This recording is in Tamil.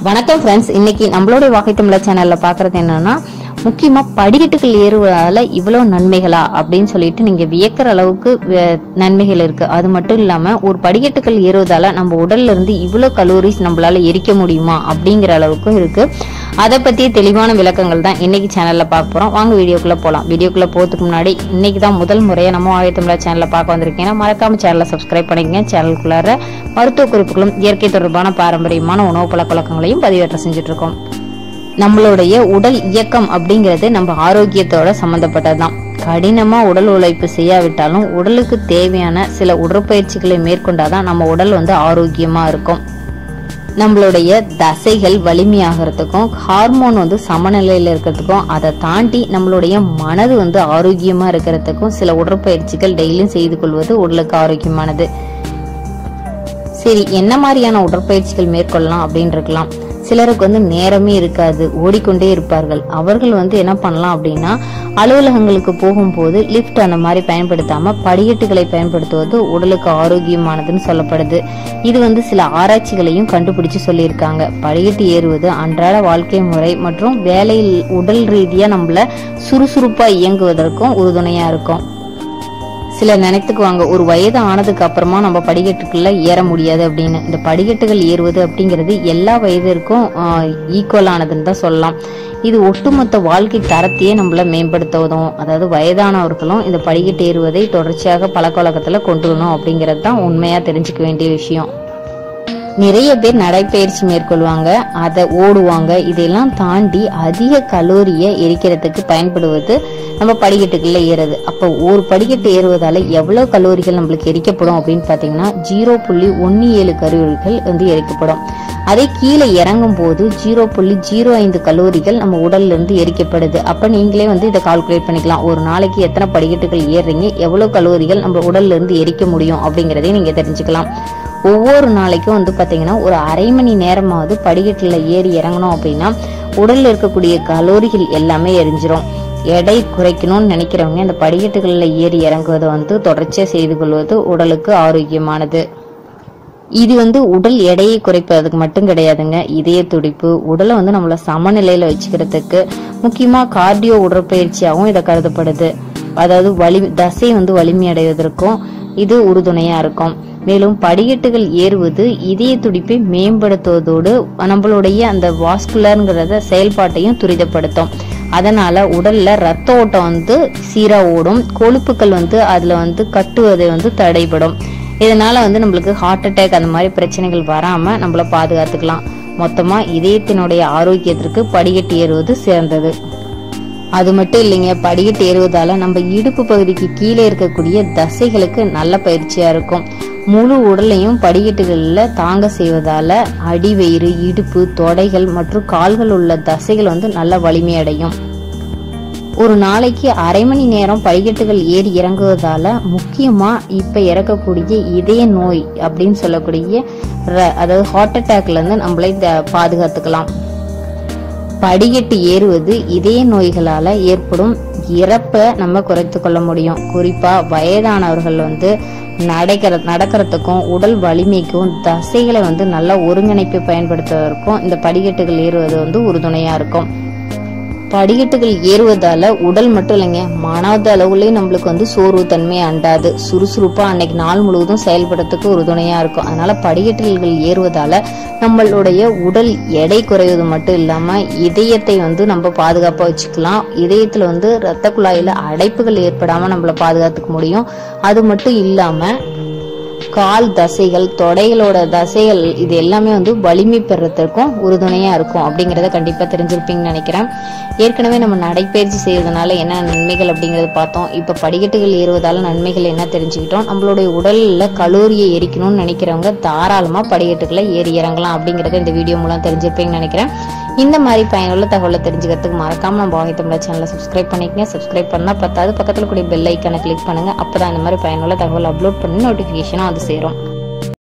வணக்கம் ஃப்ரெண்ட்ஸ் இன்னைக்கு நம்மளுடைய வாகை தமிழர் சேனல்ல பாக்குறது என்னன்னா முக்கியமா படிக்கட்டுகள் ஏறுவதால இவ்வளவு நன்மைகளா அப்படின்னு சொல்லிட்டு நீங்க வியக்கிற அளவுக்கு வே- நன்மைகள் இருக்கு அது மட்டும் இல்லாம ஒரு படிக்கட்டுகள் ஏறுவதால நம்ம உடல்ல இருந்து இவ்வளவு கலோரிஸ் நம்மளால எரிக்க முடியுமா அப்படிங்கிற அளவுக்கும் இருக்கு அதை பத்திய தெளிவான விளக்கங்கள் தான் இன்னைக்கு சேனல்ல பார்க்க போறோம் வாங்க வீடியோக்குள்ள போலாம் வீடியோக்குள்ள போறதுக்கு முன்னாடி இன்னைக்கு தான் முதல் முறையா நம்ம வாகை தமிழர் சேனல்ல பார்க்க வந்திருக்கீங்கன்னா மறக்காம சேனலை சப்ஸ்கிரைப் பண்ணிக்கங்க சேனலுக்குள்ளார மருத்துவ குறிப்புகளும் இயற்கை தொடர்பான பாரம்பரியமான உணவு பழக்க வழக்கங்களையும் பதிவேற்றம் செஞ்சுட்டு இருக்கோம் நம்மளுடைய உடல் இயக்கம் அப்படிங்கிறது நம்ம ஆரோக்கியத்தோட சம்பந்தப்பட்டதுதான் கடினமா உடல் உழைப்பு செய்யாவிட்டாலும் உடலுக்கு தேவையான சில உடற்பயிற்சிகளை மேற்கொண்டாதான் நம்ம உடல் வந்து ஆரோக்கியமா இருக்கும் நம்மளுடைய தசைகள் வலிமையாகிறதுக்கும் ஹார்மோன் வந்து சமநிலையில இருக்கிறதுக்கும் அதை தாண்டி நம்மளுடைய மனது வந்து ஆரோக்கியமா இருக்கிறதுக்கும் சில உடற்பயிற்சிகள் டெய்லியும் செய்து கொள்வது உடலுக்கு ஆரோக்கியமானது சரி என்ன மாதிரியான உடற்பயிற்சிகள் மேற்கொள்ளலாம் அப்படின்னு இருக்கலாம் சிலருக்கு வந்து நேரமே இருக்காது ஓடிக்கொண்டே இருப்பார்கள் அவர்கள் வந்து என்ன பண்ணலாம் அப்படின்னா அலுவலகங்களுக்கு போகும்போது லிஃப்ட் அந்த மாதிரி பயன்படுத்தாம படிக்கட்டுகளை பயன்படுத்துவது உடலுக்கு ஆரோக்கியமானதுன்னு சொல்லப்படுது இது வந்து சில ஆராய்ச்சிகளையும் கண்டுபிடிச்சு சொல்லியிருக்காங்க படிக்கட்டு ஏறுவது அன்றாட வாழ்க்கை முறை மற்றும் வேலையில் உடல் ரீதியா நம்மள சுறுசுறுப்பா இயங்குவதற்கும் உறுதுணையா இருக்கும் சிலர் நினைத்துக்குவாங்க ஒரு வயது ஆனதுக்கு அப்புறமா நம்ம படிக்கட்டுக்குள்ள ஏற முடியாது அப்படின்னு இந்த படிக்கட்டுகள் ஏறுவது அப்படிங்கிறது எல்லா வயதிற்கும் ஈக்குவலானதுன்னு தான் சொல்லலாம் இது ஒட்டுமொத்த வாழ்க்கை தரத்தையே நம்மள மேம்படுத்த உதவும் அதாவது வயதானவர்களும் இந்த படிக்கட்டு ஏறுவதை தொடர்ச்சியாக பழக்க வழக்கத்துல கொண்டு வரணும் அப்படிங்கிறது தான் உண்மையா தெரிஞ்சுக்க வேண்டிய விஷயம் நிறைய பேர் நடைப்பயிற்சி மேற்கொள்வாங்க அதை ஓடுவாங்க இதெல்லாம் தாண்டி அதிக கலோரியை எரிக்கிறதுக்கு பயன்படுவது நம்ம படிக்கட்டுக்குள்ள ஏறுது அப்போ ஒரு படிக்கட்டு ஏறுவதால எவ்வளவு கலோரிகள் நம்மளுக்கு எரிக்கப்படும் அப்படின்னு பாத்தீங்கன்னா ஜீரோ புள்ளி ஒன்னு ஏழு கலோரிகள் வந்து எரிக்கப்படும் அதே கீழே இறங்கும் போது ஜீரோ புள்ளி ஜீரோ ஐந்து கலோரிகள் நம்ம உடல்ல இருந்து எரிக்கப்படுது அப்ப நீங்களே வந்து இதை கால்குலேட் பண்ணிக்கலாம் ஒரு நாளைக்கு எத்தனை படிக்கட்டுகள் ஏறுறீங்க எவ்வளவு கலோரிகள் நம்ம உடல்ல இருந்து எரிக்க முடியும் அப்படிங்கறதையும் நீங்க தெரிஞ்சுக்கலாம் ஒவ்வொரு நாளைக்கும் வந்து பாத்தீங்கன்னா ஒரு அரை மணி நேரமாவது படிக்கட்டுல ஏறி இறங்கணும் அப்படின்னா உடல்ல இருக்கக்கூடிய கலோரிகள் எல்லாமே எரிஞ்சிரும் எடை குறைக்கணும்னு நினைக்கிறவங்க இந்த படிக்கட்டுகள்ல ஏறி இறங்குவதை வந்து தொடர்ச்சியா செய்து கொள்வது உடலுக்கு ஆரோக்கியமானது இது வந்து உடல் எடையை குறைப்பதுக்கு மட்டும் கிடையாதுங்க இதய துடிப்பு உடலை வந்து நம்மள சமநிலையில வச்சுக்கிறதுக்கு முக்கியமா கார்டியோ உடற்பயிற்சியாகவும் இதை கருதப்படுது அதாவது வலி தசை வந்து வலிமை அடைவதற்கும் இது உறுதுணையா இருக்கும் மேலும் படிக்கட்டுகள் ஏறுவது இதய துடிப்பை மேம்படுத்துவதோடு நம்மளுடைய அந்த வாஸ்குலர்ங்கிறத செயல்பாட்டையும் துரிதப்படுத்தும் அதனால உடல்ல ரத்த ஓட்டம் வந்து சீரா ஓடும் கொழுப்புகள் வந்து அதுல வந்து கட்டுவதை வந்து தடைபடும் இதனால வந்து நம்மளுக்கு ஹார்ட் அட்டாக் அந்த மாதிரி பிரச்சனைகள் வராம நம்மள பாதுகாத்துக்கலாம் மொத்தமா இதயத்தினுடைய ஆரோக்கியத்திற்கு படிக்கட்டு ஏறுவது சிறந்தது அது மட்டும் இல்லைங்க படிக்கட்டு ஏறுவதால நம்ம இடுப்பு பகுதிக்கு கீழே இருக்கக்கூடிய தசைகளுக்கு நல்ல பயிற்சியா இருக்கும் முழு உடலையும் படிக்கட்டுகள்ல தாங்க செய்வதால அடிவயிறு இடுப்பு தொடைகள் மற்றும் கால்கள் உள்ள தசைகள் வந்து நல்ல வலிமையடையும் ஒரு நாளைக்கு அரை மணி நேரம் படிக்கட்டுகள் ஏறி இறங்குவதால முக்கியமா இப்ப இறக்கக்கூடிய இதய நோய் அப்படின்னு சொல்லக்கூடிய ர- அதாவது ஹார்ட் அட்டாக்ல இருந்து நம்மளை த- பாதுகாத்துக்கலாம் படிக்கட்டு ஏறுவது இதய நோய்களால ஏற்படும் இறப்பை நம்ம குறைத்து கொள்ள முடியும் குறிப்பா வயதானவர்கள் வந்து நடக்கிற நடக்கிறதுக்கும் உடல் வலிமைக்கும் தசைகளை வந்து நல்ல ஒருங்கிணைப்பு பயன்படுத்துவதற்கும் இந்த படிக்கட்டுகள் ஏறுவது வந்து உறுதுணையா இருக்கும் படிக்கட்டுகள் ஏறுவதால உடல் மட்டும் இல்லைங்க மனத அளவுலயும் நம்மளுக்கு வந்து சோர்வு தன்மை அண்டாது சுறுசுறுப்பா அன்னைக்கு நாள் முழுவதும் செயல்படுறதுக்கு உறுதுணையா இருக்கும் அதனால படிக்கட்டுகள் ஏறுவதால நம்மளுடைய உடல் எடை குறைவது மட்டும் இல்லாம இதயத்தை வந்து நம்ம பாதுகாப்பா வச்சுக்கலாம் இதயத்துல வந்து ரத்த குழாயில அடைப்புகள் ஏற்படாம நம்மள பாதுகாத்துக்க முடியும் அது மட்டும் இல்லாம கால் தசைகள் தொடைகளோட தசைகள் இது எல்லாமே வந்து வலிமை பெறறதுக்கும் உறுதுணையா இருக்கும் அப்படிங்கறத கண்டிப்பா தெரிஞ்சிருப்பீங்கன்னு நினைக்கிறேன் ஏற்கனவே நம்ம நடைப்பயிற்சி செய்வதனால என்ன நன்மைகள் அப்படிங்கறத பார்த்தோம் இப்ப படிக்கட்டுகள் ஏறுவதால நன்மைகள் என்ன தெரிஞ்சுக்கிட்டோம் நம்மளுடைய உடல்ல கலோரியை எரிக்கணும்னு நினைக்கிறவங்க தாராளமா படிக்கட்டுகளை ஏறி இறங்கலாம் அப்படிங்கறத இந்த வீடியோ மூலம் தெரிஞ்சிருப்பீங்கன்னு நினைக்கிறேன் இந்த மாதிரி பயனுள்ள தகவலை தெரிஞ்சுக்கிறதுக்கு மறக்காம நம்ம வாங்கி தமிழ் சேனலை சப்ஸ்கிரைப் பண்ணிக்கங்க சப்ஸ்கிரைப் பண்ணா பத்தாவது பக்கத்துல கூடிய பெல் ஐக்கானை கிளிக் பண்ணுங்க அப்பதான் இந்த மாதிரி பயனுள்ள தகவல் அப்லோட் பண்ணி நோட்டிபிகேஷனும் அது சேரும்